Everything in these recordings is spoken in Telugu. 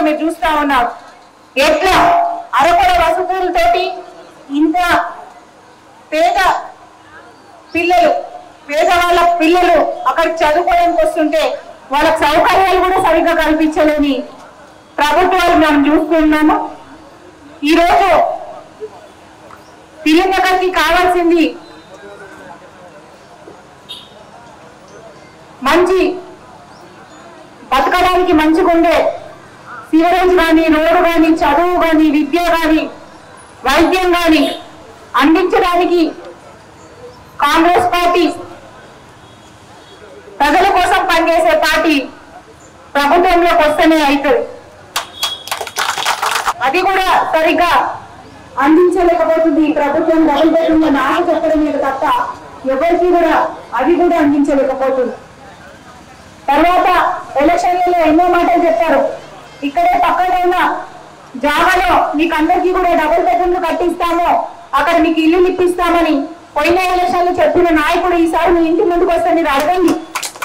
మీరు చూస్తా ఉన్నారు ఎట్లా అరకొర వసతులతోటి ఇంత పేద పిల్లలు పేదవాళ్ళ పిల్లలు అక్కడ చదువుకోవడానికి వస్తుంటే వాళ్ళకి సౌకర్యాలు కూడా సరిగ్గా కల్పించలేని ప్రభుత్వాలు మనం చూస్తున్నాము ఈరోజు తిరునగర్కి కావాల్సింది మంచి బతకడానికి మంచిగా ఉండే సివరేజ్ కానీ రోడ్డు కానీ చదువు కానీ విద్య కానీ వైద్యం కానీ అందించడానికి కాంగ్రెస్ పార్టీ ప్రజల కోసం పనిచేసే పార్టీ ప్రభుత్వంలోకి వస్తేనే అవుతుంది అది కూడా సరిగ్గా అందించలేకపోతుంది ఈ ప్రభుత్వం డబుల్ బెడ్రూమ్ అని ఆశ చెప్పడమే తప్ప ఎవరికి కూడా అది కూడా అందించలేకపోతుంది తర్వాత ఎలక్షన్లలో ఎన్నో మాటలు చెప్పారు ఇక్కడే పక్కన ఉన్న జాగాలో మీకు అందరికీ కూడా డబుల్ బెడ్రూమ్లు కట్టిస్తాము అక్కడ మీకు ఇల్లు ఇప్పిస్తామని పోయిన ఎలక్షన్లు చెప్పిన నాయకుడు ఈసారి మీ ఇంటి ముందుకు వస్తే మీరు అడగండి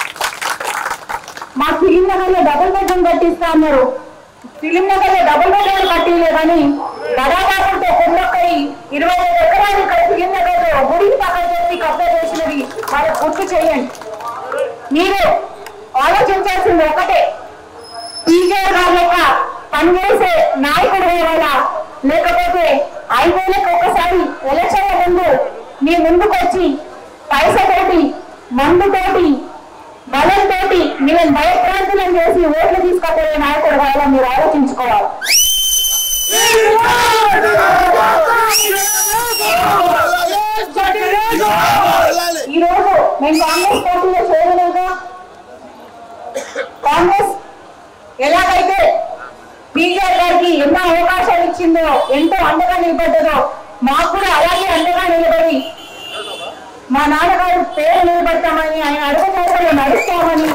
మా ఫిలిం నగర్ లో డబుల్ బెడ్రూమ్ కట్టిస్తా అన్నారు ఫిలిం నగర్ లో డబుల్ బెడ్రూమ్ కట్టిలేదని గడాబాబుతో కొమ్మక్కడి ఇరవై ఐదు ఎకరాలు ఇక్కడ ఫిలిం నగర్ లో గుడికి పక్కన చేసి కబ్జా చేసినది మరి గుర్తు చేయండి మీరు ఆలోచించాల్సింది ఒకటే టీచర్ గారు లెక్క పనిచేసే నాయకుడు కావాలా లేకపోతే ఐదేళ్ళకి ఒకసారి ఎలక్షన్ల ముందు మీ ముందుకు వచ్చి పైసతోటి మందుతోటి బలంతోటి మిమ్మల్ని భయప్రాంతులను చేసి ఓట్లు తీసుకపోయే నాయకుడు కావాలా మీరు ఆలోచించుకోవాలి ఈ రోజు మేము కాంగ్రెస్ పార్టీలో చేరలేదా కాంగ్రెస్ ఎలాగైతే బీజేపీ గారికి ఎన్నో అవకాశాలు ఇచ్చిందో ఎంతో అండగా నిలబడ్డదో మాకు కూడా అలాగే అండగా నిలబడి మా నాన్నగారు పేరు నిలబడతామని ఆయన అడుగుజాడలో నడుస్తామని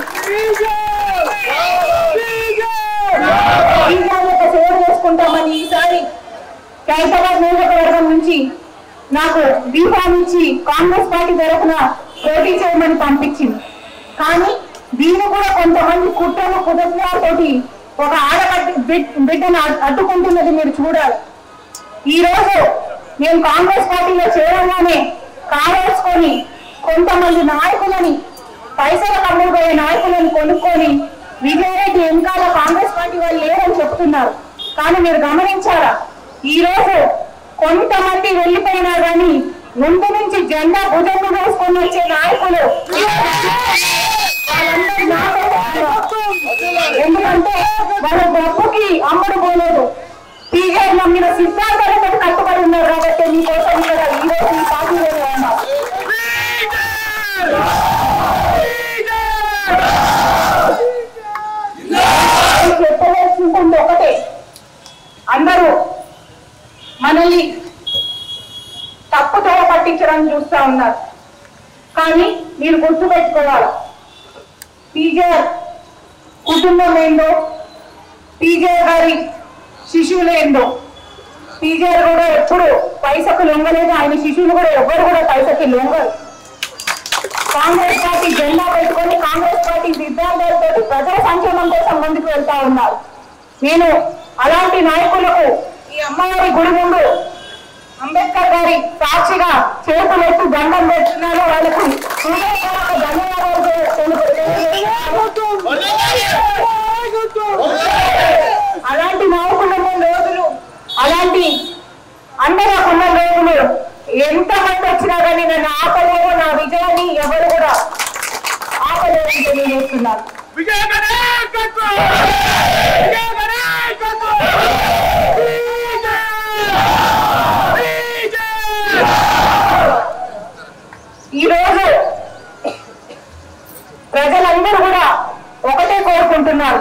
బీజేపీ సేవ చేసుకుంటామని ఈసారి హైదరాబాద్ నియోజకవర్గం నుంచి నాకు బీఫామ్ ఇచ్చి కాంగ్రెస్ పార్టీ తరఫున పోటీ చేయమని పంపించింది కానీ దీన్ని కూడా కొంతమంది కుట్రలు కుటుంబాలతోటి ఒక ఆడబిడ్డ బిడ్- బిడ్డను అడ్- అడ్డుకుంటున్నది మీరు చూడాలి ఈ రోజు మేము కాంగ్రెస్ పార్టీలో చేరగానే కావేసుకొని కొంతమంది నాయకులని పైసల కమ్ముడుపోయే నాయకులను కొనుక్కొని విజయరెడ్డి వెనకాల కాంగ్రెస్ పార్టీ వాళ్ళు లేరని చెప్తున్నారు కానీ మీరు గమనించారా ఈ రోజు కొంతమంది వెళ్ళిపోయినా గాని ముందు నుంచి జెండా భుజం మీద వేసుకొని వచ్చే నాయకులు వాళ్ళందరూ నాతో ఉన్నారు. ఎందుకంటే వాళ్ళ డబ్బుకి అమ్మడు పోలేదు టీజర్ నమ్మిన సిద్ధాంతాలతో కట్టుబడి ఉన్నారు కాబట్టి మీకోసం ఇక్కడ ఈ రోజు ఈ పార్టీలో ఉన్నారు నేను చెప్పవలసింది ఒకటే అందరూ మనల్ని తప్పుతో పట్టించడానికి చూస్తా ఉన్నారు కానీ మీరు గుర్తుపెట్టుకోవాలి టీజర్ కుటుంబం ఏందో టీజర్ గారి శిశువులు ఏందో టీజర్ కూడా ఎప్పుడు పైసకు లొంగలేదు ఆయన శిశువులు కూడా ఎవ్వరు కూడా పైసకి లొంగరు కాంగ్రెస్ పార్టీ జెండా పెట్టుకొని కాంగ్రెస్ పార్టీ సిద్ధాంతాలతో ప్రజల సంక్షేమం కోసం ముందుకు వెళ్తా ఉన్నారు నేను అలాంటి నాయకులకు ఈ అమ్మవారి గుడి ముందు అంబేద్కర్ గారి సాక్షిగా చేతులు ఎత్తి దండం పెడుతున్నాను వాళ్ళకు హృదయపూర్వక ధన్యవాదాలు తెలుపు- అలాంటి నాయకులు ఉన్న రోజులు అలాంటి అండగా ఉన్న రోజులు ఎంత మంది వచ్చినా కానీ నన్ను ఆపలేరు నా విజయాన్ని ఎవరు కూడా ఆపలేరని తెలియజేస్తున్నారు విజయ నాయకత్వం విజయ నాయకత్వం ఈ రోజు ప్రజలందరూ కూడా ఒకటే కోరుకుంటున్నారు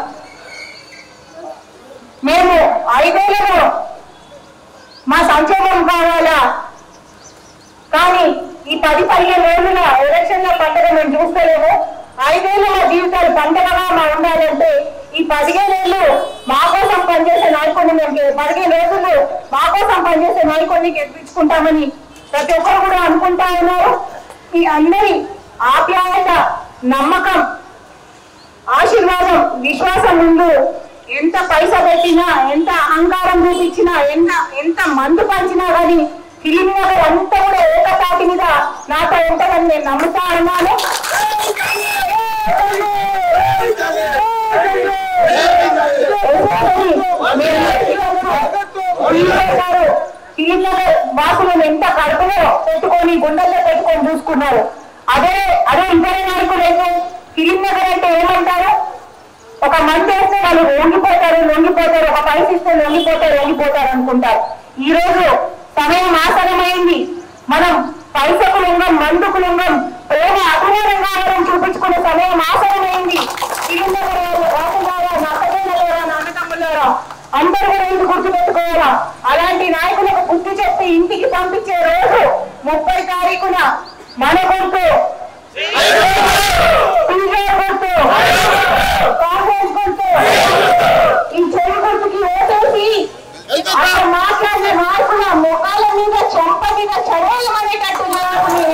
మేము ఐదేళ్లలో మా సంక్షేమం కావాలా కానీ ఈ పది పదిహేను రోజుల ఎలక్షన్ల పండుగ మేము చూస్తలేము ఐదేళ్ల మా జీవితాలు పండుగగా మా ఉండాలంటే ఈ పదిహేను ఏళ్ళు మా కోసం పనిచేసే నాయకుడిని మేము గె- పదిహేను రోజులు మా కోసం పనిచేసే నాయకుడిని గెలిపించుకుంటామని ప్రతి ఒక్కరు కూడా అనుకుంటా ఉన్నారు ఈ అందరి ఆప్యాయత నమ్మకం ఆశీర్వాదం విశ్వాసం ముందు ఎంత పైసా పెట్టినా ఎంత అహంకారం చూపించినా ఎంత ఎంత మందు పంచినా కానీ ఫిలిం నగర్ అంతా కూడా ఏకతాటి మీద నాతో ఉంటుందని నేను నమ్ముతా అన్నాను ఫిలిం నగర్ వాసులను ఎంత కడుపులో పెట్టుకొని గుండెల్లో పెట్టుకొని చూసుకున్నారు అదే అదే ఇతర నాయకులు అయితే ఫిలిం నగర్ అంటే ఏమంటారు ఒక మంది వేస్తే వాళ్ళు లొంగిపోతారు లొంగిపోతారు ఒక పైస ఇస్తే లొంగిపోతారు లొంగిపోతారు అనుకుంటారు ఈ రోజు సమయం ఆసనమైంది మనం పైసకు లింగం మందుకు లింగం ప్రేమ అభిమానం కావాలని చూపించుకునే సమయం ఆసనమైంది నాన్నతమ్ములారా అందరూ కూడా ఇది గుర్తుపెట్టుకోవాలా అలాంటి నాయకులకు బుద్ధి చెప్పి ఇంటికి పంపించే రోజు ముప్పై తారీఖున మన గుర్తు టీఆర్ గుర్తు కాంగ్రెస్ గుర్తు ఈ చెడు గుర్తుకి ఓటేసి అక్కడ మాట్లాడే నాయకుల ముఖాల మీద చెంప మీద చడేయమనేటట్టు నాయకుని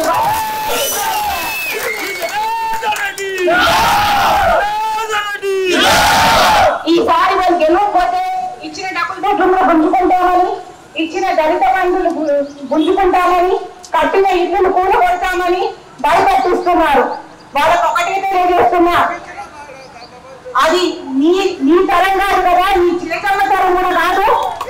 ఈసారి వాళ్ళు గెలవకపోతే ఇచ్చిన డబ్బులు బెడ్రూమ్లో గుంజుకుంటామని ఇచ్చిన దళిత బంధువులు గు- గుంజుకుంటామని కట్టిన ఇల్లులు కూలగొడతామని భయపెట్టిస్తున్నారు వాళ్ళకి ఒకటే తెలియజేస్తున్నా అది నీ నీ తరం కాదు కదా నీ చిలకమ్మ తరం కూడా కాదు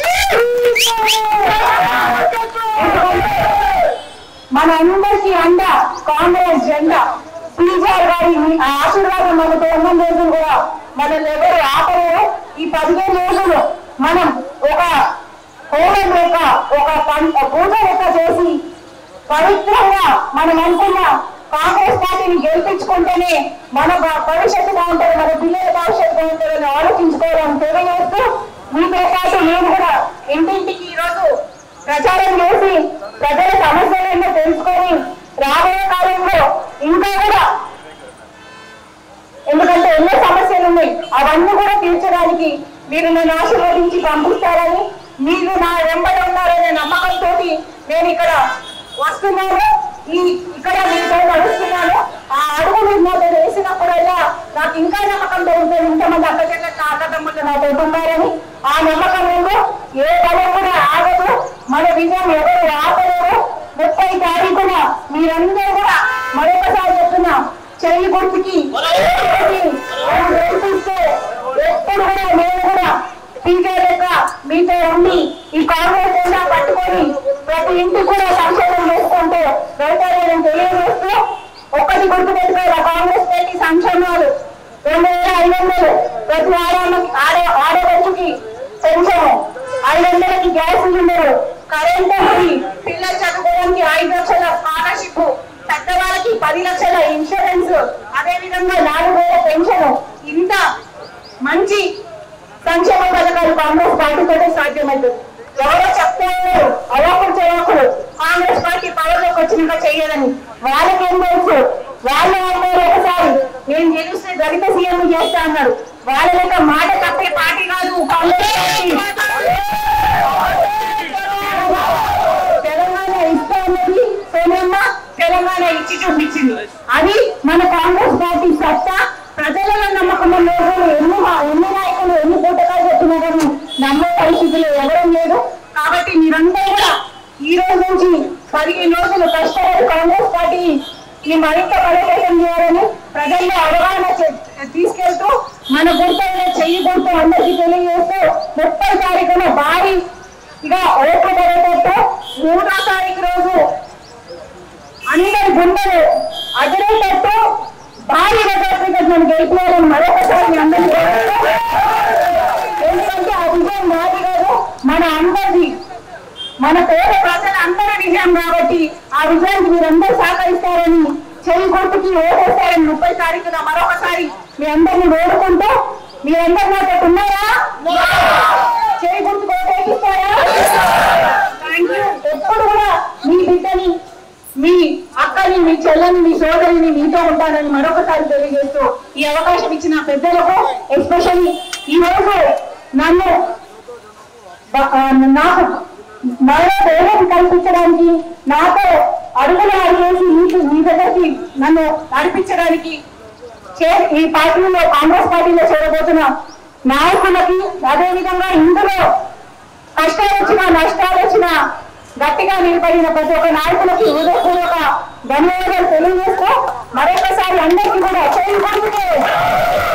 మన అందరికీ అండ కాంగ్రెస్ జెండా పీజీఆర్ గారి ఆ ఆశీర్వాదం మనతో ఉన్న రోజులు కూడా మనల్ని ఎవరు ఆపలేరు ఈ పదిహేను రోజులు మనం ఒక హోమం లేక ఒక పం- పూజ లెక్క చేసి పవిత్రంగా మనం అనుకున్న కాంగ్రెస్ పార్టీని గెలిపించుకుంటేనే మన భ- భవిష్యత్తు బాగుంటుంది మన పిల్లల భవిష్యత్తు బాగుంటుందని ఆలోచించుకోవాలని తెలియజేస్తూ మీతో పాటు నేను కూడా ఇంటింటికి ఈరోజు ప్రచారం చేసి ప్రజల సమస్యలను తెలుసుకొని రాబోయే కాలంలో ఇంకా కూడా ఎందుకంటే ఎన్నో సమస్యలు ఉన్నాయి అవన్నీ కూడా తీర్చడానికి మీరు నన్ను ఆశీర్వదించి పంపిస్తారని మీరు నా వెంబడి ఉన్నారనే నమ్మకంతో నేను ఇక్కడ వస్తున్నాను ఈ ఇక్కడ మీతో నడుస్తున్నాను ఆ అడుగులు నాతో వేసినప్పుడల్లా నాకు ఇంకా నమ్మకం పెరుగుతుంది ఇంతమంది అక్క చెల్లెలు అక్కదమ్ములు నాతో ఉన్నారని ఆ నమ్మకం ఏమో ఏ బలం కూడా ఆగదు మన విజయం ఎవరు ఆపలేరు ముప్పై తారీఖున మీరందరూ కూడా మరొకసారి చెప్తున్నా చెయ్యి గుర్తుకి నన్ను గెలిపిస్తే ఎప్పుడు కూడా నేను కూడా పీకే లెక్క మీతో ఉండి ఈ కాంగ్రెస్ జెండా పట్టుకొని ప్రతి ఇంటికి కూడా సంక్షేమం చేసుకుంటూ వెళ్తారని తెలియజేస్తూ ఒక్కటి గుర్తు పెట్టుకోవాలి కాంగ్రెస్ పార్టీ సంక్షేమాలు రెండు వేల ఐదు వందలు ప్రతి ఆడవాళ్ళకి ఆడ ఆడవచ్చు పెన్షన్ ఐదు వందలకి గ్యాస్ సిలిండర్ కరెంట్ ఫ్రీ పిల్లలు చదువుకోవడానికి ఐదు లక్షల స్కాలర్షిప్ పెద్దవాళ్ళకి పది లక్షల ఇన్సూరెన్స్ అదే విధంగా నాలుగు వేల పెన్షన్ ఇంత మంచి సంక్షేమ పథకాలు కాంగ్రెస్ పార్టీతోనే సాధ్యమవుతుంది ఎవరో చెప్తారు అవాకులు చేయకులు కాంగ్రెస్ పార్టీ పవర్లోకి వచ్చినాక చెయ్యదని వాళ్ళకేం తెలుసు వాళ్ళు అన్నారు ఒకసారి నేను గెలిస్తే దళిత సీఎం చేస్తా అన్నారు వాళ్ళ లెక్క మాట తప్పే పార్టీ కాదు కాంగ్రెస్ పార్టీ తెలంగాణ ఇస్తా అన్నది సోనమ్మ తెలంగాణ ఇచ్చి చూపించింది అది మన కాంగ్రెస్ పార్టీ సత్తా ప్రజలలో నమ్మకం ఉన్న రోజులు ఎన్ని మా- ఎన్ని నాయకులు ఎన్ని పూటకాలు చెప్పినా కానీ నమ్మే పరిస్థితులు ఎవరూ లేదు కాబట్టి మీరందరూ కూడా ఈ రోజు నుంచి పదిహేను రోజులు కష్టపడి కాంగ్రెస్ పార్టీ ఈ మరింత బలోపేతం చేయాలని ప్రజల్లో అవగాహన చే- తీసుకెళ్తూ మన గుర్తైన చెయ్యి గుర్తు అందరికీ తెలియజేస్తూ ముప్పై తారీఖున భారీ ఇక ఓట్లు పడేటట్టు మూడో తారీఖు రోజు అందరి గుండెలు అదిరేటట్టు భారీ మెజార్టీగా మనం గెలిపియాలని మరొకసారి మీ అందరినీ కోరుతూ, ఎందుకంటే ఆ విజయం నాది కాదు మన అందరిది మన పేద ప్రజల అందరి విజయం కాబట్టి ఆ విజయానికి మీరందరూ సహకరిస్తారని చెయ్యి గుర్తుకి ఓటేస్తారని ముప్పై తారీఖున మరొకసారి మీ అందరిని వేడుకుంటూ మీరందరూ నాతో ఉన్నారా చేయి గుర్తుకు ఓటేసిస్తారా థ్యాంక్ యూ ఎప్పుడు కూడా మీ బిడ్డని మీ అక్కని మీ చెల్లని మీ సోదరిని మీతో ఉంటానని మరొకసారి తెలియజేస్తూ ఈ అవకాశం ఇచ్చిన పెద్దలకు ఎస్పెషల్లీ ఈ రోజు నన్ను బ- ఆ, నాకు మరో వేగం కల్పించడానికి నాతో అడుగులు అడిగేసి మీకు మీ దగ్గరికి నన్ను నడిపించడానికి చే- ఈ పార్టీలో కాంగ్రెస్ పార్టీలో చేరబోతున్న నాయకులకి అదేవిధంగా ఇందులో కష్టాలు వచ్చినా నష్టాలు వచ్చినా గట్టిగా నిలబడిన ప్రతి ఒక్క నాయకులకి హృదయపూర్వక ధన్యవాదాలు తెలియజేస్తూ మరొకసారి అందరికీ కూడా చేయి కొడుతూ